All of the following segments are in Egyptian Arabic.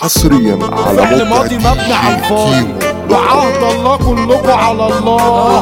حصريا على فعل موقع ماضي مبني على الفاضي كيمو وعهد الله كلكم على الله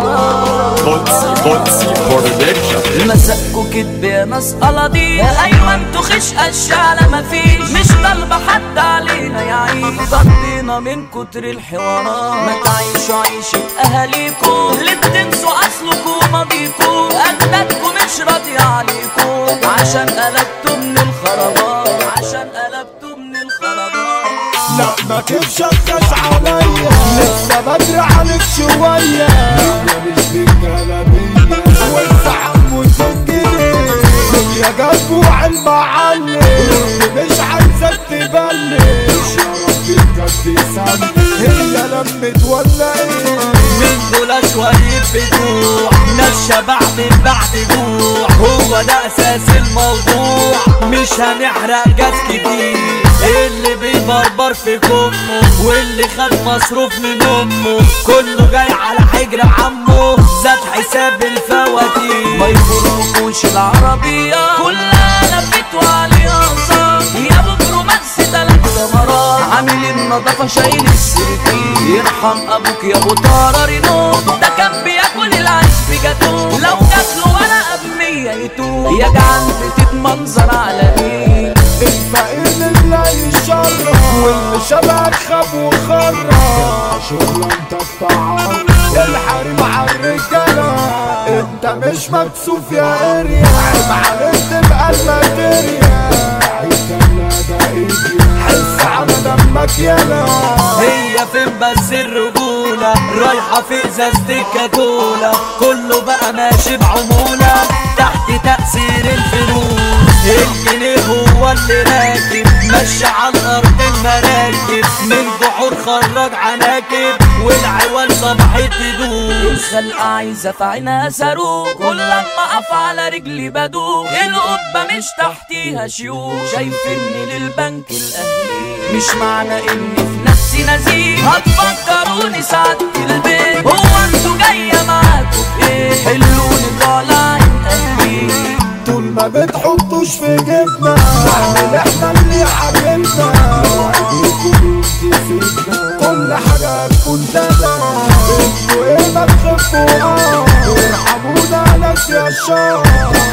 قدسي قدسي برودكشن مسكوا كدب يا ناس قلاضي ايوه انتوا خش اشعة مفيش مش طالبة حد علينا يعيش ضدينا من كتر الحوارات ما تعيشوا عيشة اهاليكم اللي بتنسوا اصلكم وماضيكم اجدادكم مش راضية عليكم عشان قلبتوا من الخرابات عشان قلبتوا من الخرابات لا ما تفشخش عليا لسه بدري عليك شوية انا مش بالجلابية والزعم والفنجيل يا جدوع المعلم مش عايزك تبلش يا رب بجد سم هي لمت ولا ايه من دول شوية بجوع ناس شبع من بعد جوع هو ده اساس الموضوع مش هنحرق جاز كتير اللي بيبربر في كمه واللي خد مصروف من امه كله جاي على حجر عمه زاد حساب الفواتير ما يخرجوش العربية كلها لفت وعليها انصار يا ابو برومانس تلات ثمرات عامل النظافة شايل السرير يرحم ابوك يا ابو طارة رينو ده كان بياكل العيش في جاتو لو جات له ورقة بمية يتوب يا جعان بتتمنظر على مين الفقير لله يشرف واللي شبهك خاب وخرف شغلة انت الطعام الحريم على الرجالة انت مش مكسوف يا اريا عيب عليك تبقى الماتيريا عيد ده ايدي حس على دمك يالا هي فين بس الرجولة رايحة في ازازة الكاكولا كله بقى ماشي بعمولة تحت تأثير الفلوس الجنيه هو اللي راكب ماشي على الأرض المراكب من بحور خرج عناكب والعوال صبحت تدوس الخلقة عايزة في عينها صاروخ كل لما أقف على رجلي بدوخ القبة مش تحتيها شيوخ شايفني للبنك الأهلي مش معنى إني في نفسي نزيه هتفكروني سعادة البيت هو انتوا جاية معاكوا بإيه حلوني طالع أهلي طول ما بتحطوش في جبنا نعمل احنا اللي عجبنا وعديكوا بنتي فينا كل حاجة تكون تمام انتوا ايه ما تخفوا اه ارحمونا ناس يا شام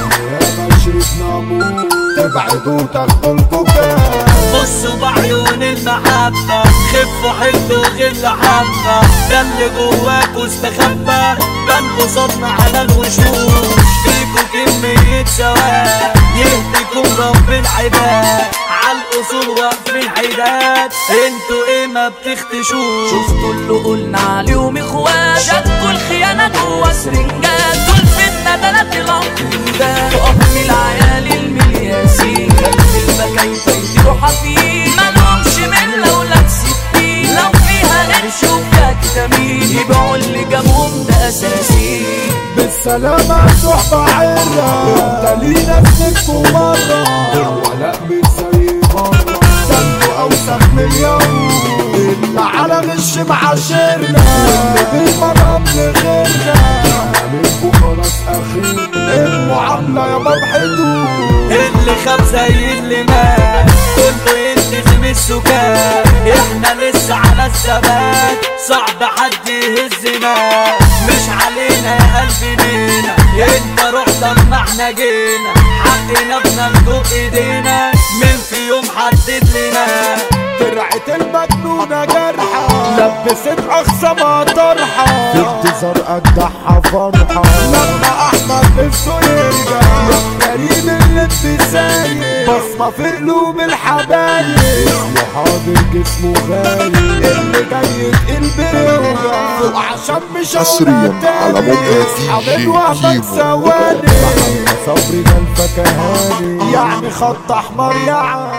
يا ما شربنا موت تبعدوا تاخدوا البكاء بصوا بعيون المحبة خفوا حلوا غل حبة ده اللي جواكوا استخبى بان قصادنا على الوشوش فيكوا كمية سواد يهديكم رب العباد عالأصول واقفين حداد انتوا ايه ما بتختشوش شفتوا اللي قلنا عليهم اخوات شكوا الخيانة جوا سرنجات دول في الندلات العقيدة تقف العيال الملياسين في البكاية يطيروا حفيد مالهمش من لولا ستين لو فيها قرش وفيها كتامين يبيعوا اللي جابهم ده اساسي بالسلامة صحبة عرة انت لينا سنكوا مرة ولا مش زي مرة ده انتوا اوسخ مليون اللي على غش معاشرنا واللي بالمرام لغيرنا منكوا خلاص اخير المعاملة يا بحدود اللي خاب زي اللي مات كله يلتزم السكات احنا لسه على الثبات صعب حد يهزنا مش علينا يا قلبي لينا انت رحت اما احنا جينا حقنا بناخده بايدينا من في يوم حدد لنا فرعة المجنونة جرحة لبست أقصى ما طرحة في انتظار أجدعها فرحة لما أحمد نفسه يرجع يا كريم اللي بسايق بصمة في قلوب الحبايب اسمه حاضر جسمه غايب اللي جاي يتقل بيوجع فوق عشان مش حصرياً على موقع اصحاب DJ الوهمة كيمو. ثواني صبري ده الفكهاني يعني خط أحمر يعني